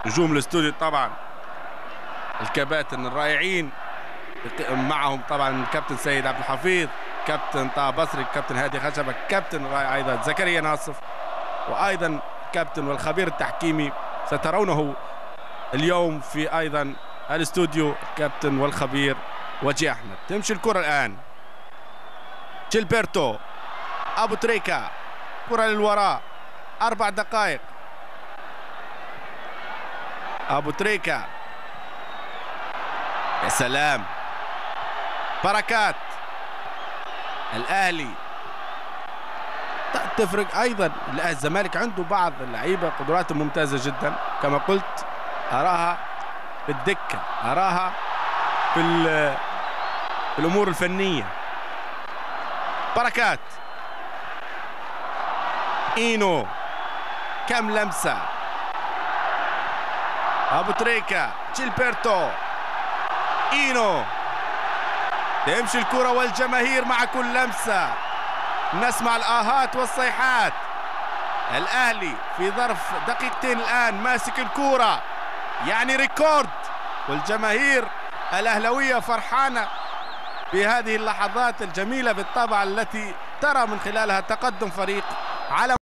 نجوم الاستوديو طبعا الكباتن الرائعين معهم طبعا الكابتن سيد عبد الحفيظ كابتن طه بصري كابتن هادي خشبه كابتن الرائع ايضا زكريا ناصف وايضا كابتن والخبير التحكيمي سترونه اليوم في ايضا الاستوديو كابتن والخبير وجيه احمد تمشي الكره الان جيلبرتو ابو تريكا كره للوراء اربع دقائق ابو تريكا يا سلام بركات الاهلي تفرق ايضا الزمالك عنده بعض اللعيبه قدراتهم ممتازه جدا كما قلت اراها في الدكه اراها في, في الامور الفنيه بركات اينو كم لمسه ابو تريكا جيلبرتو اينو تمشي الكرة والجماهير مع كل لمسة نسمع الآهات والصيحات الأهلي في ظرف دقيقتين الآن ماسك الكرة يعني ريكورد والجماهير الأهلوية فرحانة بهذه اللحظات الجميلة بالطبع التي ترى من خلالها تقدم فريق على